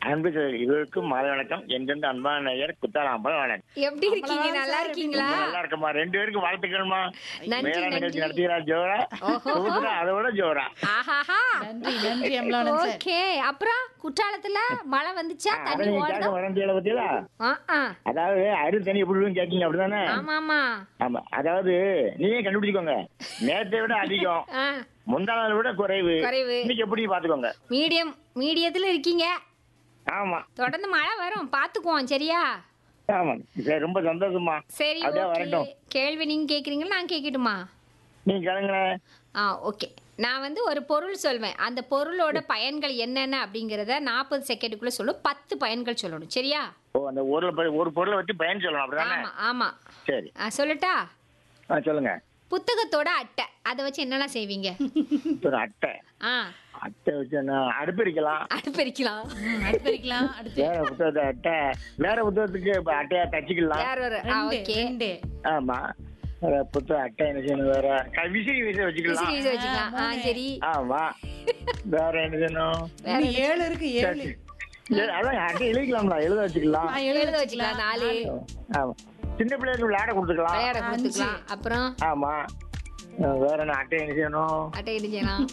அன்பு சகோதரி, இருவருக்கும் மாலை வணக்கம் என்றென்று அன்பான நேயர் குத்தாலாம்பல் வணக்கம் எப்படி இருக்கீங்க நல்லா இருக்கீங்களா ரொம்ப நல்லா இருக்கமா ரெண்டு பேருக்கும் வாழ்த்துக்கள்மா நன்றி, மேல நிகழ்ச்சி நன்றி. நடத்துகிறா ஜோரா புதுசுல அதை விட ஜோரா ஆஹாஹா நன்றி நன்றி அமலானன் சார் ஓகே அப்புறம் குற்றாலத்துல மழை வந்துச்சா அதை தண்ணி நீங்க ஓடுதா கேட்க வரண்டியில பத்தியா ஆ, ஆ. அதாவது அரு தண்ணி எப்படி இருக்குன்னு கேட்கீங்க அப்படிதானே ஆமா ஆமா ஆமா அதாவது நீங்க கண்டுபிடிச்சுக்கோங்க நேத்தை விட அதிகம் ஆ, முந்தா நாளை விட குறைவு குறைவு. இன்னைக்கு எப்படி பாத்துக்கோங்க மீடியம் மீடியத்துல இருக்கீங்க ஆமா தொடர்ந்து மழை வரும் பாத்துக்குவோம் சரியா ஆமா சரி ரொம்ப சந்தோஷமா சரி அப்படியே ஓகே வரட்டும் கேள்வி நீங்க கேக்குறீங்களா நான் கேக்கட்டுமா நீங்க கிளங்குங்களேன் ஆ ஓகே நான் வந்து ஒரு பொருள் சொல்வேன் அந்த பொருளோட பயன்கள் என்னென்ன அப்படிங்கறத நாற்பது செகண்டுக்குள்ள சொல்லணும் பத்து பயன்கள் சொல்லணும் சரியா ஓ அந்த ஒரு பொ- ஒரு பொருளை வச்சு பயன் சொல்லணும் அப்படிதானே ஆமா ஆமா சரி ஆ, சொல்லட்டா ஆ சொல்லுங்க புத்தகத்தோட அட்டை அதை வச்சு என்னெல்லாம் செய்வீங்க ஒரு அட்டை ஆ அட்டை வச்சு என்ன அடுப்பு எரிக்கலாம் அடுப்பெரிக்கலாம் ம், அடுத்து வரைக்கலாம் அடுத்து வேற புத்தகத்தை அட்டை வேற புத்தகத்துக்கு இப்ப அட்டையா தச்சுக்கலாம் வேற ஒரு ஆ ரெண்டு ஓகே ரெண்டு ஆமா வேற புத்தக அட்டை என்ன செய்யணும் வேற க- விசிறி விசிறி விசிறி வச்சுக்கலாம் விசிறி வச்சுக்கலாம் ஆ சரி ஆமா வேற என்ன செய்யணும் இன்னும் ஏழு இருக்கு ஏழு ஏ, அதான் அட்டை எழுதிக்கலாம்ல எழுத வச்சுக்கலாம் ஆ, எழுத வச்சுக்கலாம் நாலு ஆமா சின்ன பிள்ளைகளுக்கு விளையாட கொடுத்துக்கலாம் விளையாட கொடுத்துக்கலாம் அப்புறம் ஆமா அஹ் வேற என்ன அட்டை என்ன செய்யணும் அட்டை என்ன செய்யலாம்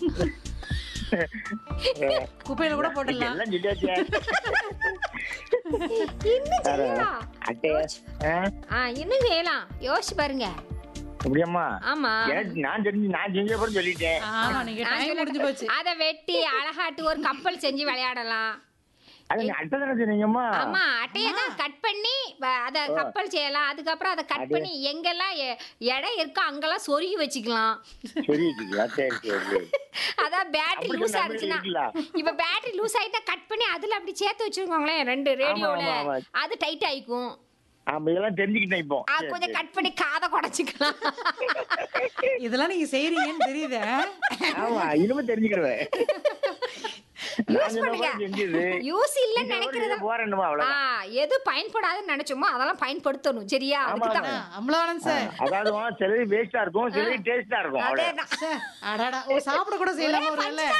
குப்பையில கூட போட்டுடலாம் எல்லாம் சொல்லியாச்சே இன்னும் செய்யலாம் அட்டை ஆ? ஆ இன்னும் செய்யலாம் யோசிச்சு பாருங்க அப்படியாம்மா ஆமா எனக்கு நான் தெரிஞ்சு நான் செஞ்ச அப்புறம் சொல்லிட்டேன் ஆமா நீங்க டைம் முடிஞ்சு போச்சு அத வெட்டி அழகாட்டு ஒரு கப்பல் செஞ்சு விளையாடலாம் அது நீ அட்டை தானே சொன்னீங்கம்மா ஆமா அட்டைய தான் கட் பண்ணி வ- அத கப்பல் செய்யலாம் அதுக்கப்புறம் அதை கட் பண்ணி எங்கெல்லாம் எ- இடம் இருக்கோ அங்கெல்லாம் சொருகி வச்சுக்கலாம் சரி வச்சுக்கலாம் சரி சரி சரி அதான் பேட்டரி அப்படி லூஸ் சொன்னா ஆச்சுன்னா இருக்கலாம். இப்ப பேட்டரி லூஸ் ஆயிட்டா கட் பண்ணி அதுல அப்படி சேர்த்து வச்சிருக்கோங்களேன் ரெண்டு ரேடியோல ஆமா, ஆமா. அது டைட் ஆயிக்கும் ஆமா இதெல்லாம் தெரிஞ்சுக்கிட்டேன் இப்போ ஆ, சரி, கொஞ்சம் சரி. கட் பண்ணி காதை குடைச்சிக்கலாம் இதெல்லாம் நீங்க செய்றீங்கன்னு தெரியுது ஆமா இனிமே தெரிஞ்சுக்கிறேன் நான் சொன்ன பண்ணுங்க. மாதிரி செஞ்சது யூஸ் இல்லைன்னு நினைக்கிறத போறேன்னுமா ஆ, அவ்வளவுதான் எது பயன்படாதுன்னு நினைச்சோமோ அதெல்லாம் பயன்படுத்தணும் சரியா ஆமா, அதுக்கு ஆமா. தான் அமலானன் சார் அதாவது சிலது வேஸ்டா இருக்கும் சிலது டேஸ்டா இருக்கும் அவ்வளவு அதேதான் சார், அடாடா ஓ சாப்பிட கூட செய்யலாமா ஒரு வேளை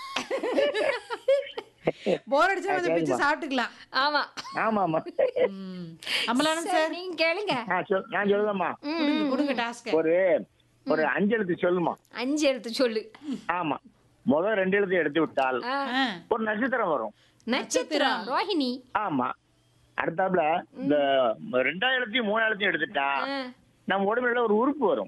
போர் அடிச்சா அதை பிச்சு சாப்பிட்டுக்கலாம் ஆமா ஆமா ஆமா ம். அமலானன் சரி, சார் நீங்க கேளுங்க ஆ, சொல்- நான் சொல்லுதம்மா கொடுங்க கொடுங்க டாஸ்க் ஒரு ஒரு அஞ்சு எழுத்து சொல்லுமா அஞ்சு எழுத்து சொல்லு ஆமா முதல் ரெண்டு எழுத்து எடுத்து விட்டால் ஆ, ஒரு நட்சத்திரம் வரும் நட்சத்திரம் ரோஹிணி ஆமா அடுத்தாப்புல இந்த ரெண்டாயிரம் எழுத்தையும் மூணாயிரத்தையும் எடுத்துட்டா ஆ, நம்ம உடம்புல ஒரு உறுப்பு வரும்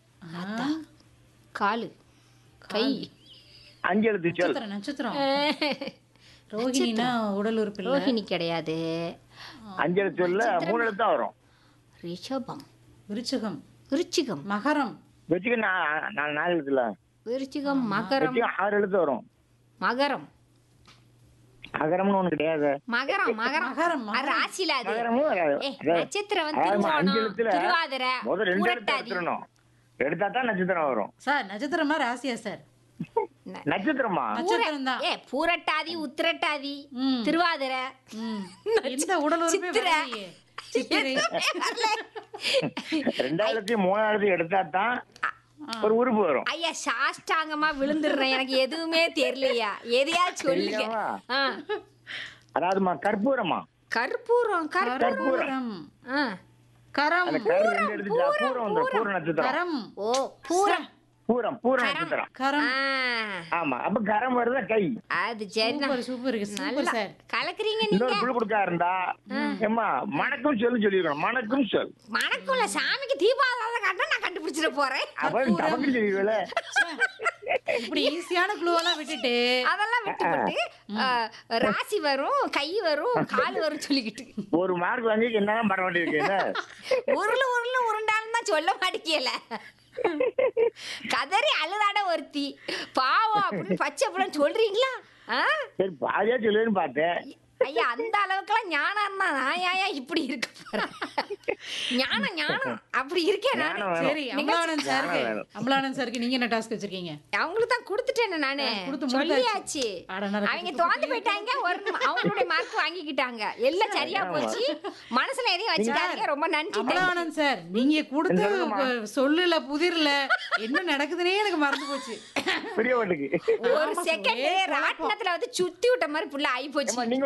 காலு கை அஞ்சு எழுத்து சொல் நட்சத்திரம் நட்சத்திரம் ரோஹிணினா உடல் உறுப்பு இல்ல ரோஹிணி கிடையாது அஞ்சு எழுத்து சொல்ல மூணு எழுத்து தான் வரும் ரிஷபம் விருச்சகம் விருச்சிகம் மகரம் வச்சுக்க நான் நான் நாலு எழுத்துல விருச்சிகம் மகரம் வச்சுக்க ஆறு எழுத்து வரும் மகரம் அகரம்னு ஒண்ணு கிடையாது மகரம் மகரம் மகரம், அது ராசியில அது அகரமும் வராது. ஏ, அதாவது- நட்சத்திரம் வந்து அதாவது அஞ்சு திருவோணம் எழுத்துல திருவாதிரை முதல் ரெண்டு எழுத்து பூரட்டாதி எடுத்துடணும் எடுத்தா தான் நட்சத்திரம் வரும் சார் நட்சத்திரமா ராசியா சார் நட்சத்திரமா நட்சத்திரம் தான் ஏ பூரட்டாதி உத்திரட்டாதி ம். திருவாதிரை ம். எந்த உடல் உறுப்பே சித்திரை. வரலையே. சித்திரை ரெண்டாயிரத்தி மூணாயிரத்தி எடுத்தா தான் ஒரு உறுப்பு வரும் ஐயா சாஷ்டாங்கமா விழுந்துடுறேன் எனக்கு எதுவுமே தெரியலையா எதையா சொல்லுங்க தெரியாம? ஆ. அதாவதுமா கற்பூரமா கற்பூரம் கற்பூரம் கரம் ஆ. கரம் அந்த கரு ரெண்டு எடுத்துட்டா பூரம் வந்துடும் பூர நட்சத்திரம் கரம் ஓ பூரம் பூரம் பூர நட்சத்திரம் கரம் ஆ. ஆமா அப்ப கரம் வருதா கை அது சரிதான் சூப்பர் சூப்பர் சூப்பர் நல்லா சார் கலக்குறீங்க நீங்க இன்னொரு குழு கொடுக்கா இருந்தா ஏம்மா மணக்கும் சொல்லு சொல்லிருக்கணும் மணக்கும் சொல் மணக்குள்ள சாமிக்கு தீபாவளி காட்டினா நான் கண்டுபிடிச்சிட போறேன் அவன் தவக்கு சொல்லிடுவேல இப்படி ஈஸியான குழுவெல்லாம் விட்டுட்டு அதெல்லாம் விட்டு போட்டு ஆ, ராசி வரும் கை வரும் கால் வரும் சொல்லிக்கிட்டு ஒரு மார்க் வாங்கி என்னதான் பண்ண வேண்டியிருக்கு என்ன உருளு உருளு உருண்டாலும் தான் சொல்ல மாட்டேங்கல கதறி அழுதாட ஒருத்தி பாவம் அப்படின்னு பச்சை பிள்ளை சொல்றீங்களா ஆ? சரி பாதியா சொல்லுவேன்னு பார்த்தேன் ஐயா அந்த அளவுக்குலாம் ஞானம் இருந்தா நான் ஏன் இப்படி இருக்க போறேன் ஞானம் ஞானம் அப்படி இருக்கேன் நானு ஞானம் வேணும். சரி அமலானந்த் சாருக்கு ஞானம் வேணும். அமலானந்த் சாருக்கு நீங்க என்ன டாஸ்க் வச்சிருக்கீங்க அவங்களுக்கு தான் கொடுத்துட்டேன் நானு கொடுத்து சொல்லியாச்சு அட, நான் அவங்க தோந்து போயிட்டாங்க ஒரு அவங்களுடைய மார்க் வாங்கிக்கிட்டாங்க எல்லாம் சரியா போச்சு மனசுல எதையும் வச்சுக்காதீங்க ரொம்ப நன்றி அமலானந்த் சார் நீங்க கொடுத்த சொல்லுல புதிர்ல என்ன நடக்குதுன்னே எனக்கு மறந்து போச்சு பெரிய வீட்டுக்கு ஒரு செகண்ட் ராட்டினத்துல வந்து சுத்தி விட்ட மாதிரி புள்ள ஆகி போச்சு நீங்க